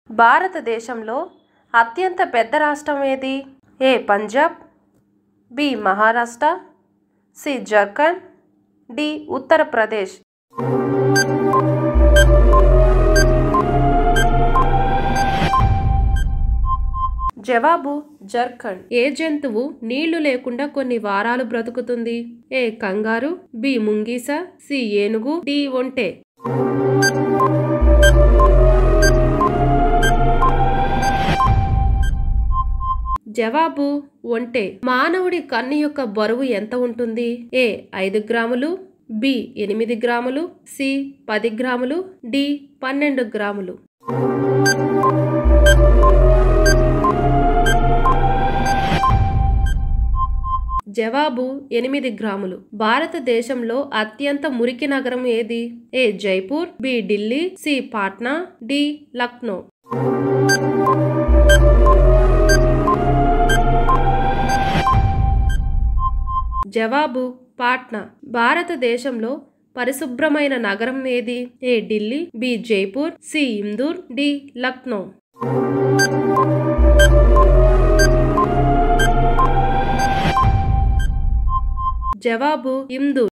భారతదేశంలో అత్యంత పెద్ద రాష్ట్రం ఏది A Punjab B Maharashtra C Jharkhand D Uttar Pradesh జవాబు జర్ఖండ్ ఏ జంతువు నీళ్లు లేకుండా కొన్ని వారాలు బ్రతుకుతుంది ఏ కంగారు బి ముంగీస సి ఏనుగు డి ఒంటె జవాబు ఒంటె మానవుడి కన్ను యొక్క బరువు ఎంత ఉంటుంది ఏ ఐదు గ్రాములు బి ఎనిమిది గ్రాములు సి పది గ్రాములు డి పన్నెండు గ్రాములు జవాబు ఎనిమిది గ్రాములు భారతదేశంలో అత్యంత మురికి నగరం ఏది A Jaipur B Delhi C Patna D Lucknow జవాబు పాట్నా భారతదేశంలో పరిశుభ్రమైన నగరం ఏది A Delhi B Jaipur C Indore D Lucknow జవాబు ఇందూర్